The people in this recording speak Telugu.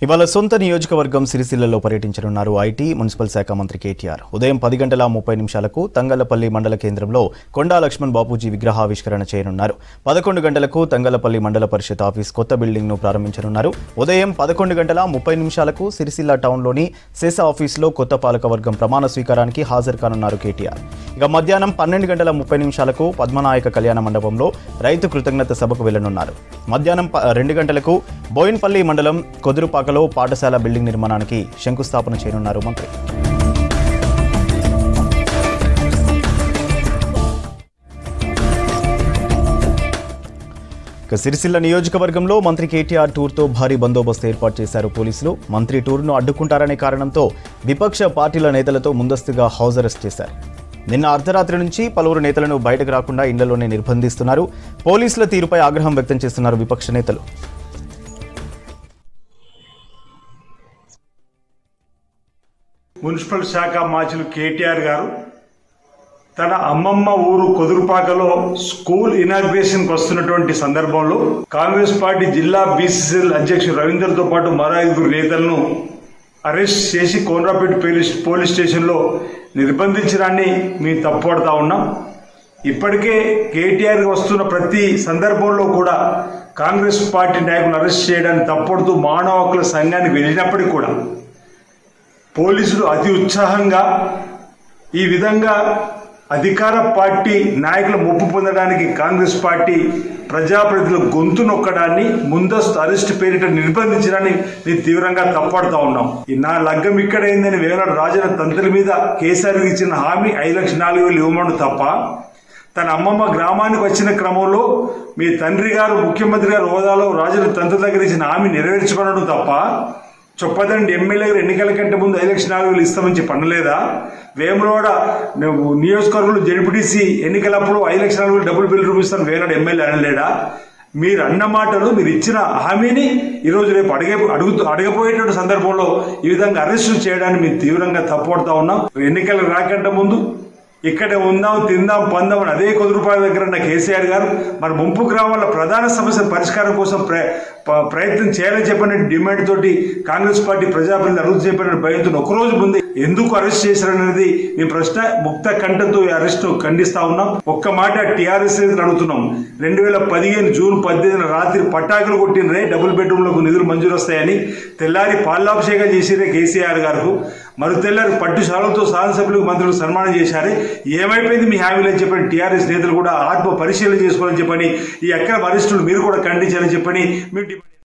ఇవాళ సొంత నియోజకవర్గం సిరిసిల్లలో పర్యటించనున్నారు ఐటీ మున్సిపల్ శాఖ మంత్రి కేటీఆర్ ఉదయం పది గంటల ముప్పై నిమిషాలకు తంగళ్లపల్లి మండల కేంద్రంలో కొండా లక్ష్మణ్ బాపూజీ విగ్రహావిష్కరణ చేయనున్నారు పదకొండు గంటలకు తంగళ్లపల్లి మండల పరిషత్ ఆఫీస్ కొత్త బిల్డింగ్ ను ప్రారంభించనున్నారు ఉదయం పదకొండు గంటల ముప్పై నిమిషాలకు సిరిసిల్ల టౌన్లోని సెస్ ఆఫీసులో కొత్త పాలకవర్గం ప్రమాణ స్వీకారానికి హాజరు కానున్నారు కేటీఆర్ ఇక మధ్యాహ్నం పన్నెండు గంటల ముప్పై నిమిషాలకు పద్మనాయక కళ్యాణ మండపంలో రైతు కృతజ్ఞత సభకు వెళ్లనున్నారు మధ్యాహ్నం ప- రెండు గంటలకు బోయిన్పల్లి మండలం కొదురుపాకలో పాఠశాల బిల్డింగ్ నిర్మాణానికి శంకుస్థాపన చేయనున్నారు మంత్రి ఇక సిరిసిల్ల నియోజకవర్గంలో మంత్రి కేటీఆర్ టూర్తో భారీ బందోబస్తు ఏర్పాటు చేశారు పోలీసులు మంత్రి టూర్ను అడ్డుకుంటారనే కారణంతో విపక్ష పార్టీల నేతలతో ముందస్తుగా హౌస్ అరెస్ట్ చేశారు నిన్న అర్ధరాత్రి నుంచి పలువురు నేతలను బయటకు రాకుండా ఇళ్లలోనే నిర్బంధిస్తున్నారు పోలీసుల తీరుపై ఆగ్రహం వ్యక్తం చేస్తున్నారు విపక్ష నేతలు మున్సిపల్ శాఖ మాచులు కేటీఆర్ గారు తన అమ్మమ్మ ఊరు కొదురుపాకలో స్కూల్ ఇనాగ్రేషన్కి వస్తున్నటువంటి సందర్భంలో కాంగ్రెస్ పార్టీ జిల్లా బీసీసీఎల్ అధ్యక్షుడు రవీందర్తో పాటు మరో ఐదుగురు నేతలను అరెస్ట్ చేసి కోనరాపేట పోలీస్ పోలీస్ స్టేషన్లో నిర్బంధించడాన్ని మేము తప్పుపడతా ఉన్నాం ఇప్పటికే కేటీఆర్ వస్తున్న ప్రతి సందర్భంలో కూడా కాంగ్రెస్ పార్టీ నాయకులను అరెస్ట్ చేయడాన్ని తప్పడుతూ మానవ హక్కుల సంఘానికి వెళ్ళినప్పటికీ కూడా పోలీసులు అతి ఉత్సాహంగా ఈ విధంగా అధికార పార్టీ నాయకుల ముప్పు పొందడానికి కాంగ్రెస్ పార్టీ ప్రజాప్రతినిధుల గొంతు నొక్కడాన్ని ముందస్తు అరెస్ట్ పేరిట నిర్బంధించడాన్ని నేను తీవ్రంగా తప్పడుతా ఉన్నాం ఈ నా లగ్గం ఇక్కడైందని వేనాడు రాజన తంత్రుల మీద కేసీఆర్ ఇచ్చిన హామీ ఐదు లక్షల నాలుగు వేలు ఇవ్వమను తప్ప తన అమ్మమ్మ గ్రామానికి వచ్చిన క్రమంలో మీ తండ్రి గారు ముఖ్యమంత్రి గారు హోదాలో రాజుల తండ్రి దగ్గర ఇచ్చిన హామీ నెరవేర్చుకోవడం తప్ప చొప్పదండి ఎమ్మెల్యే గారు ఎన్నికల కంటే ముందు ఐదు లక్షల నాలుగు వేలు ఇస్తామని చెప్పి అనలేదా వేములవాడ నువ్వు నియోజకవర్గంలో జడ్పీటీసీ ఎన్నికలప్పుడు ఐదు లక్షల నాలుగు వేలు డబుల్ బిల్ రూపిస్తాను వేనాడు ఎమ్మెల్యే అనలేడా మీరు అన్న మాటలు మీరు ఇచ్చిన హామీని ఈరోజు రేపు అడిగే అడుగుతూ అడగపోయేటువంటి సందర్భంలో ఈ విధంగా అరెస్టు చేయడాన్ని మేము తీవ్రంగా తప్పుపడతా ఉన్నాం ఎన్నికలు రాకంటే ముందు ఇక్కడే ఉందాం తిందాం పందాం అని అదే కొద్ది రూపాయల దగ్గర ఉన్న కేసీఆర్ గారు మరి ముంపు గ్రామాల ప్రధాన సమస్య పరిష్కారం కోసం ప్ర ప- ప్రయత్నం చేయాలని చెప్పిన డిమాండ్ తోటి కాంగ్రెస్ పార్టీ ప్రజాప్రతినిధి అడుగు చెప్పిన భయంతో ఒకరోజు ముందే ఎందుకు అరెస్ట్ చేశారనేది మేము ప్రశ్న ముక్త కంఠంతో ఈ అరెస్ట్ ఖండిస్తా ఉన్నాం ఒక్క మాట టీఆర్ఎస్ నేతలు అడుగుతున్నాం రెండు వేల పదిహేను జూన్ పద్దెనిమిదిన రాత్రి పటాకులు కొట్టినరే డబుల్ బెడ్రూమ్లకు నిధులు మంజూరు వస్తాయని తెల్లారి పాలాభిషేకం చేసిరే కేసీఆర్ గారు మరి తెల్లారి పట్టు శాలతో శాసనసభ్యులకు మంత్రులకు సన్మానం చేశారు ఏమైపోయింది మీ హామీలు అని చెప్పని టీఆర్ఎస్ నేతలు కూడా ఆత్మ పరిశీలన చేసుకోవాలని చెప్పని ఈ అక్రమ అరెస్టులు మీరు కూడా ఖండించాలని చెప్పని మేము డిమాండ్